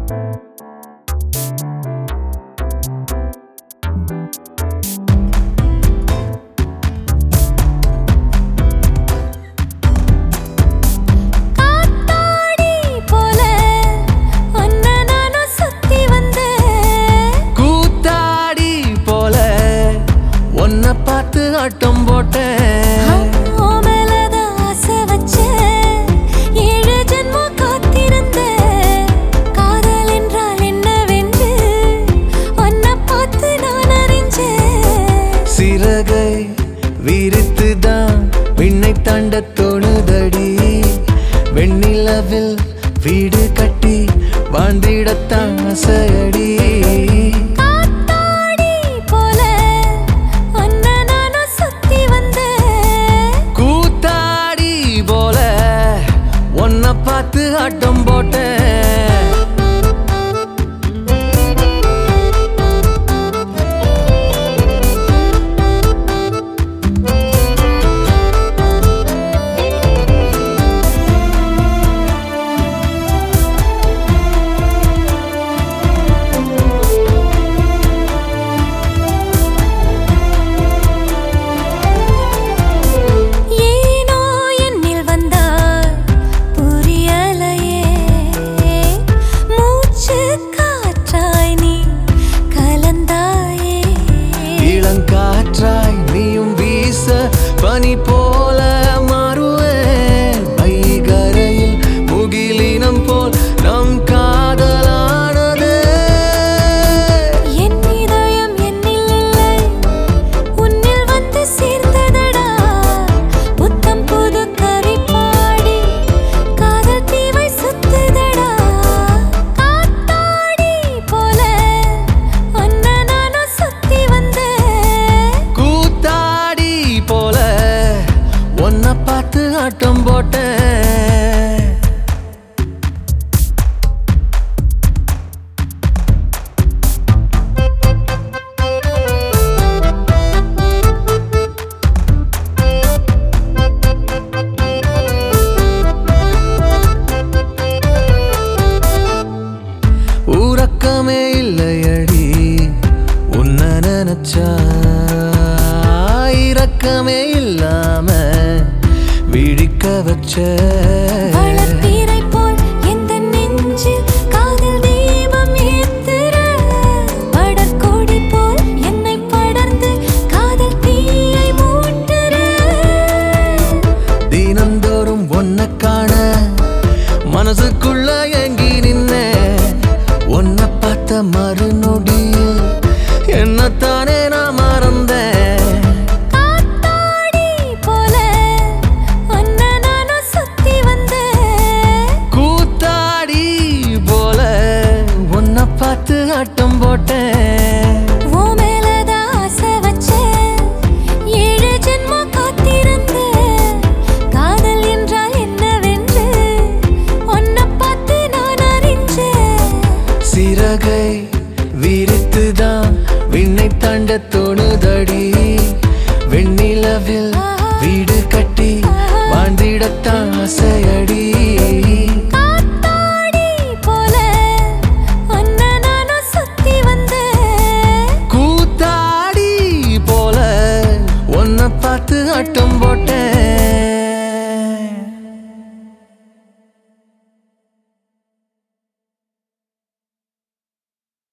காத்தாடி போல உன்னை நானும் சுத்தி வந்தேன் கூத்தாடி போல உன்னை பார்த்து ஆட்டம் போட்டேன் உன் மேலதான் ஆசை வச்சேன். ஏழு ஜென்மம் காத்திருந்தேன். காதல் என்றால் என்னவென்று உன்னை பார்த்து நான் அறிஞ்சேன். சிறகை விரித்துதான் விண்ணை தாண்ட தோணுதடி வெண்ணிலவில் வீடு கட்டி வாழ்ந்திடத்தான் ஆசையடி காத்தாடி போல உன்னை நானும் சுத்தி வந்தேன். கூத்தாடி போல உன்னை பார்த்து ஆட்டம் போட்டேன் ஏனோ என்னில் வந்தாய் புரியலையே. மூச்சு காற்றாய் நீ கலந்தாயே இளங்காற்றாய் நீயும் வீச பனி போல மாறுவேன் வைகரையில் முகிலினம் போல் நம் காதலானது என் இதயம் என்னில் இல்லை உன்னில் வந்து சேர்ந்ததடா புத்தம் புது கவி பாடி காதல் தீவை சுத்துதடா காத்தாடி போல உன்னை நானும் சுத்தி வந்தேன் கூத்தாடி போல உன்னை பார்த்து ஆட்டம் போட்டேன் உறக்கமே இல்லையடி உன்னை நினைச்சா இறக்கமே இல்லாம விழிக்க வச்ச வளர்ப்பீரை போல் எந்த நெஞ்சில் காதல் தீபம் ஏத்துற படர்கொடி போல் என்னை படர்ந்து காதல் தீயை மூட்டுற தினந்தோறும் ஒன்ன காண மனசுக்குள்ள ஏங்கி நின்ன உன்னை பார்த்த மறுநொடியில் என்னத்தானே நான் மறந்தேன் காத்தாடி போல உன்னை நானும் சுத்தி வந்தேன் கூத்தாடி போல உன்னை பார்த்து ஆட்டம் போட்டேன்